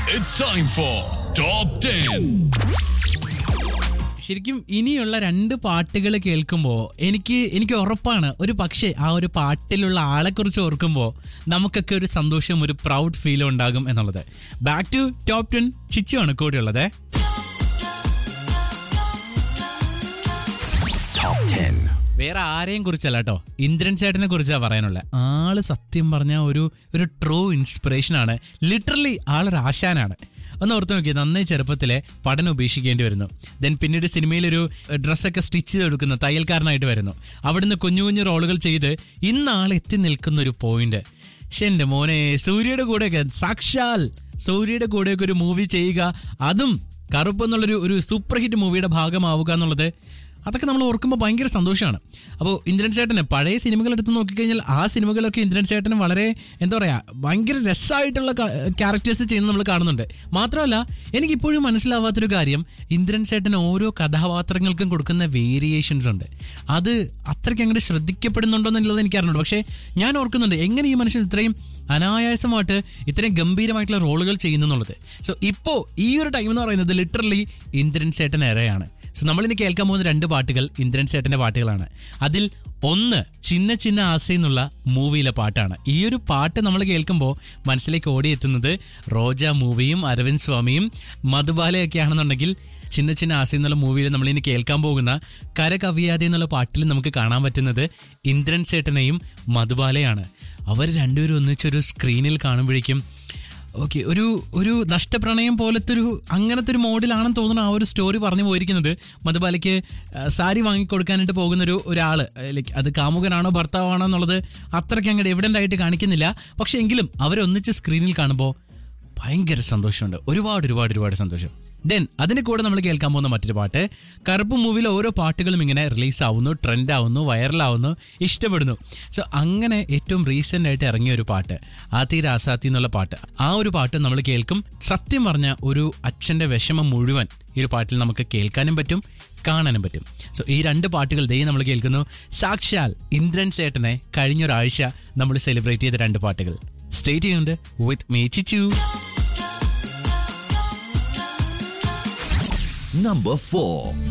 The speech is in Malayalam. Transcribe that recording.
It's time for Top 10. ശരിക്കും ഇനിയുള്ള രണ്ട് പാട്ടുകൾ കേൾക്കുമ്പോൾ എനിക്ക് എനിക്ക് ഉറപ്പാണ് ഒരു പക്ഷേ ആ ഒരു പാട്ടിലുള്ള ആളെക്കുറിച്ച് ഓർക്കുമ്പോൾ നമുക്കൊക്കെ ഒരു സന്തോഷം ഒരു പ്രൗഡ് ഫീൽ ഉണ്ടാകും എന്നുള്ളത് ബാക്ക് ടു ടോപ്പ് ടെൻ ചിച്ചുവാണ് കൂടെയുള്ളത് Top 10. വേറെ ആരെയും കുറിച്ചല്ല കേട്ടോ ഇന്ദ്രൻ ചേട്ടനെ കുറിച്ചാണ് പറയാനുള്ളത് ആള് സത്യം പറഞ്ഞ ഒരു ഒരു ട്രൂ ഇൻസ്പിറേഷൻ ആണ് ലിറ്ററലി ആളൊരു ആശാനാണ് ഒന്ന് ഓർത്ത് നോക്കി നന്നേ ചെറുപ്പത്തിലെ പഠനം ഉപേക്ഷിക്കേണ്ടി വരുന്നു ദെൻ പിന്നീട് സിനിമയിലൊരു ഡ്രസ്സൊക്കെ സ്റ്റിച്ച് ചെയ്ത് കൊടുക്കുന്ന തയ്യൽക്കാരനായിട്ട് വരുന്നു അവിടുന്ന് കുഞ്ഞു കുഞ്ഞു റോളുകൾ ചെയ്ത് ഇന്ന് ആൾ എത്തി നിൽക്കുന്ന ഒരു പോയിന്റ് പക്ഷെ എൻ്റെ മോനെ സൂര്യയുടെ കൂടെയൊക്കെ സാക്ഷാൽ സൂര്യയുടെ കൂടെയൊക്കെ ഒരു മൂവി ചെയ്യുക അതും കറുപ്പ് എന്നുള്ളൊരു ഒരു സൂപ്പർ ഹിറ്റ് മൂവിയുടെ ഭാഗമാവുക എന്നുള്ളത് അതൊക്കെ നമ്മൾ ഓർക്കുമ്പോൾ ഭയങ്കര സന്തോഷമാണ് അപ്പോൾ ഇന്ദ്രൻ ചേട്ടന് പഴയ സിനിമകൾ എടുത്ത് നോക്കിക്കഴിഞ്ഞാൽ ആ സിനിമകളൊക്കെ ഇന്ദ്രൻ ചേട്ടന് വളരെ എന്താ പറയുക ഭയങ്കര രസമായിട്ടുള്ള ക്യാരക്ടേഴ്സ് ചെയ്യുന്നത് നമ്മൾ കാണുന്നുണ്ട് മാത്രമല്ല എനിക്കിപ്പോഴും മനസ്സിലാവാത്തൊരു കാര്യം ഇന്ദ്രൻ ചേട്ടൻ ഓരോ കഥാപാത്രങ്ങൾക്കും കൊടുക്കുന്ന വേരിയേഷൻസ് ഉണ്ട് അത് അത്രയ്ക്ക് അങ്ങോട്ട് ശ്രദ്ധിക്കപ്പെടുന്നുണ്ടോ എന്നുള്ളത് എനിക്ക് അറിഞ്ഞുള്ളൂ പക്ഷേ ഞാൻ ഓർക്കുന്നുണ്ട് എങ്ങനെ ഈ മനുഷ്യൻ ഇത്രയും അനായാസമായിട്ട് ഇത്രയും ഗംഭീരമായിട്ടുള്ള റോളുകൾ ചെയ്യുന്നു എന്നുള്ളത് സോ ഇപ്പോൾ ഈ ഒരു ടൈം എന്ന് പറയുന്നത് ലിറ്ററലി ഇന്ദ്രൻ ചേട്ടൻ എറയാണ് സോ നമ്മളിന്ന് കേൾക്കാൻ പോകുന്ന രണ്ട് പാട്ടുകൾ ഇന്ദ്രൻ ചേട്ടന്റെ പാട്ടുകളാണ് അതിൽ ഒന്ന് ചിന്ന ചിന്ന ആസ എന്നുള്ള മൂവിയിലെ പാട്ടാണ് ഈ ഒരു പാട്ട് നമ്മൾ കേൾക്കുമ്പോൾ മനസ്സിലേക്ക് ഓടിയെത്തുന്നത് റോജ മൂവിയും അരവിന്ദ് സ്വാമിയും മധുബാലയൊക്കെ ആണെന്നുണ്ടെങ്കിൽ ചിന്ന ചിന്ന ആസ എന്നുള്ള മൂവിയിൽ നമ്മൾ ഇനി കേൾക്കാൻ പോകുന്ന കര കവിയാതെ എന്നുള്ള പാട്ടിൽ നമുക്ക് കാണാൻ പറ്റുന്നത് ഇന്ദ്രൻ ചേട്ടനെയും മധുബാലയാണ് അവർ രണ്ടുപേരും ഒന്നിച്ചൊരു സ്ക്രീനിൽ കാണുമ്പോഴേക്കും ഓക്കെ ഒരു ഒരു നഷ്ടപ്രണയം പോലത്തെ ഒരു അങ്ങനത്തെ ഒരു മോഡിലാണെന്ന് തോന്നുന്നു ആ ഒരു സ്റ്റോറി പറഞ്ഞു പോയിരിക്കുന്നത് മധുബാലയ്ക്ക് ആ, സാരി വാങ്ങിക്കൊടുക്കാനായിട്ട് പോകുന്ന ഒരു ഒരാൾ ലൈക്ക് അത് കാമുകനാണോ ഭർത്താവാണോ എന്നുള്ളത് അത്രയ്ക്ക് അങ്ങോട്ട് എവിഡൻ്റ് ആയിട്ട് കാണിക്കുന്നില്ല പക്ഷെ എങ്കിലും അവരൊന്നിച്ച് സ്ക്രീനിൽ കാണുമ്പോൾ ഭയങ്കര സന്തോഷമുണ്ട് ഒരുപാട് ഒരുപാട് ഒരുപാട് സന്തോഷം ദെൻ അതിന് കൂടെ നമ്മൾ കേൾക്കാൻ പോകുന്ന മറ്റൊരു പാട്ട് കറുപ്പ് മൂവിയിലെ ഓരോ പാട്ടുകളും ഇങ്ങനെ റിലീസ് ആവുന്നു ട്രെൻഡ് ആവുന്നു വൈറലാവുന്നു ഇഷ്ടപ്പെടുന്നു സോ അങ്ങനെ ഏറ്റവും റീസെന്റ് ആയിട്ട് ഇറങ്ങിയ ഒരു പാട്ട് ആത്തി രാസാത്തി എന്നുള്ള പാട്ട് ആ ഒരു പാട്ട് നമ്മൾ കേൾക്കും സത്യം പറഞ്ഞ ഒരു അച്ഛന്റെ വിഷമം മുഴുവൻ ഈ ഒരു പാട്ടിൽ നമുക്ക് കേൾക്കാനും പറ്റും കാണാനും പറ്റും സോ ഈ രണ്ട് പാട്ടുകൾ ദേ നമ്മൾ കേൾക്കുന്നു സാക്ഷാൽ ഇന്ദ്രൻ സേട്ടനെ കഴിഞ്ഞൊരാഴ്ച നമ്മൾ സെലിബ്രേറ്റ് ചെയ്ത രണ്ട് പാട്ടുകൾ സ്റ്റേറ്റ് ചെയ്യുന്നുണ്ട് വിത്ത് മീ ചിച്ചു Number 4.